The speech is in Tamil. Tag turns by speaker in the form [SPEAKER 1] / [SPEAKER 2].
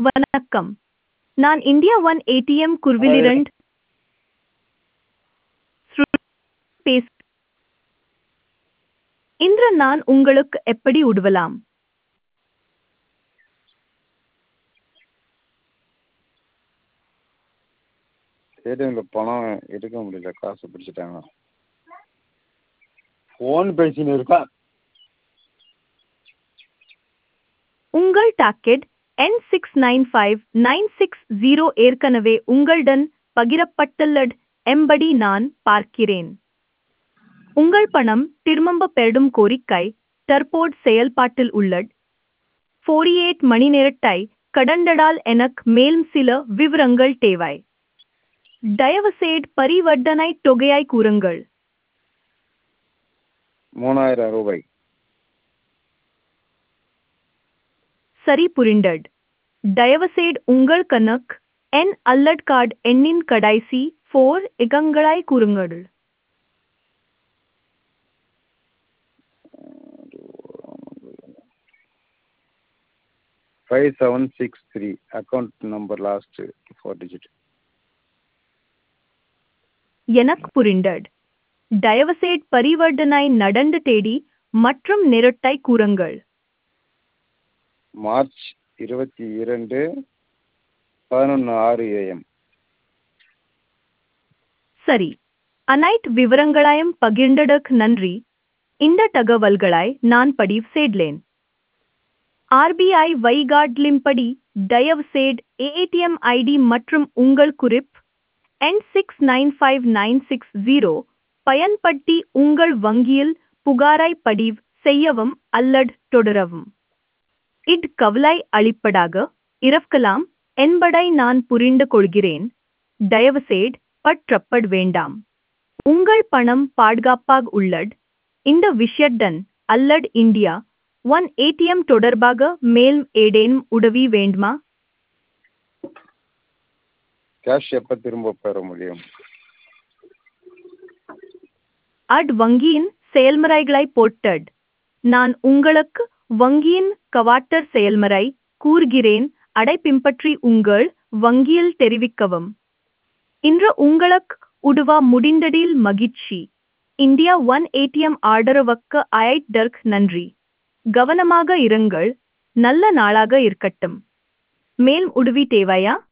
[SPEAKER 1] வணக்கம் நான் இந்தியா ஒன் ஏடிஎம் குர்விலிரண்ட் பேச இன்று நான் உங்களுக்கு எப்படி உதவலாம்
[SPEAKER 2] ஏடிஎம்ல பணம் எடுக்க முடியல காசு பிடிச்சிட்டாங்க ஃபோன் பேசின்னு இருக்கேன்
[SPEAKER 1] உங்கள் docket N six nine five nine six zero ஏற்கனவே உங்களுடன் பகிரப்பட்டுள்ளது என்படி நான் பார்க்கிறேன் உங்கள் பணம் திரும்ப பெறும் கோரிக்கை தற்போது செயல்பாட்டில் உள்ளது ஃபோர்டி எயிட் மணி நேரத்தை கடந்ததால் எனக்கு மேலும் சில விவரங்கள் தேவை தயவுசெய்து பரிவர்த்தனை தொகையை கூறுங்கள்
[SPEAKER 2] மூணாயிரம் ரூபாய்
[SPEAKER 1] சரி புரிந்தது தயவுசெய்து உங்கள் கணக்கு என் அல்லட் கார்டு எண்ணின் கடைசி ஃபோர் இகங்களை கூறுங்கள்
[SPEAKER 2] five seven six three account number last four digit
[SPEAKER 1] எனக்கு புரிந்தது தயவுசெய்து பரிவர்த்தனை நடந்த தேதி மற்றும் நிறத்தை கூறுங்கள்
[SPEAKER 2] மார்ச் இருபத்தி இரண்டு பதினொன்று ஆறு ஏஎம்
[SPEAKER 1] சரி அனைத்து விவரங்களையும் பகிர்ந்ததற்கு நன்றி இந்த தகவல்களை நான் பதிவு செய்தேன் ஆர்பிஐ வைகாட்லிம்படி தயவுசெய்து ஏடிஎம் ஐடி மற்றும் உங்கள் குறிப் N six nine five nine six zero பயன்படுத்தி உங்கள் வங்கியில் புகாரை பதிவு செய்யவும் அல்லது தொடரவும் இது கவலை அளிப்பதாக இருக்கலாம் என்பதை நான் புரிந்து கொள்கிறேன் தயவுசெய்து பற்றப்பட வேண்டாம் உங்கள் பணம் பாதுகாப்பாக உள்ளது இந்த விஷயத்துடன் அல்லது இந்தியா ஒன் ஏடிஎம் தொடர்பாக மேலும் ஏதேனும் உதவி வேண்டுமா
[SPEAKER 2] கேஷ் எப்போ திரும்ப பெற முடியும்
[SPEAKER 1] அட் வங்கியின் செயல்முறைகளை போட்டது நான் உங்களுக்கு வங்கியின் கவாட்டர் செயல்முறை கூறுகிறேன் அடை பின்பற்றி உங்கள் வங்கியில் தெரிவிக்கவும் இன்று உங்களுக்கு உதவ முடிந்ததில் மகிழ்ச்சி இந்தியா ஒன் ஏடிஎம் ஆதரவுக்கு அழைத்ததற்கு நன்றி கவனமாக இருங்கள் நல்ல நாளாக இருக்கட்டும் மேல் உதவி தேவையா